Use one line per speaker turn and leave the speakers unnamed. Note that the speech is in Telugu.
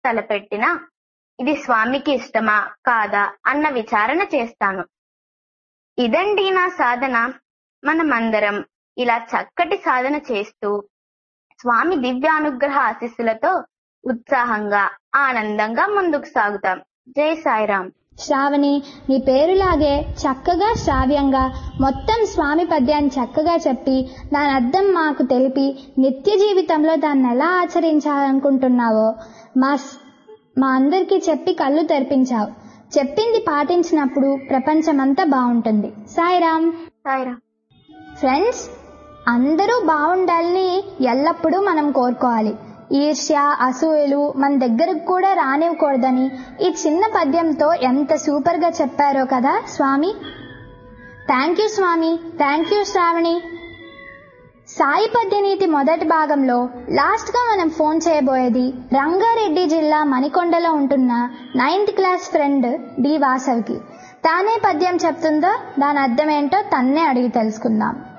తలపెట్టినా ఇది స్వామికి ఇష్టమా కాదా అన్న విచారణ చేస్తాను ఇదండి నా సాధన మనమందరం ఇలా చక్కటి సాధన చేస్తూ స్వామి దివ్యానుగ్రహ ఆశీస్సులతో ఉత్సాహంగా ఆనందంగా ముందుకు సాగుతాం జై సాయిరాం
శ్రావణి నీ పేరులాగే చక్కగా శ్రావ్యంగా మొత్తం స్వామి పద్యాన్ని చక్కగా చెప్పి దాని అర్థం మాకు తెలిపి నిత్య జీవితంలో దాన్ని ఎలా ఆచరించాలనుకుంటున్నావో మా స్- మా అందరికీ చెప్పి కళ్ళు తెరిపించావు చెప్పింది పాటించినప్పుడు ప్రపంచమంతా బాగుంటుంది సాయిరామ్
సాయిరాం
ఫ్రెండ్స్ అందరూ బాగుండాలని ఎల్లప్పుడూ మనం కోరుకోవాలి ఈర్ష్య అసూయలు మన దగ్గరకు కూడా రానివ్వకూడదని ఈ చిన్న పద్యంతో ఎంత సూపర్గా చెప్పారో కదా స్వామి థ్యాంక్ యూ స్వామి థ్యాంక్ యూ శ్రావణి సాయి పద్యనీతి మొదటి భాగంలో లాస్ట్గా మనం ఫోన్ చేయబోయేది రంగారెడ్డి జిల్లా మణికొండలో ఉంటున్న నైన్త్ క్లాస్ ఫ్రెండ్ డి వాసవికి తానే పద్యం చెప్తుందో దాని అర్థం ఏంటో తన్నే అడిగి తెలుసుకుందాం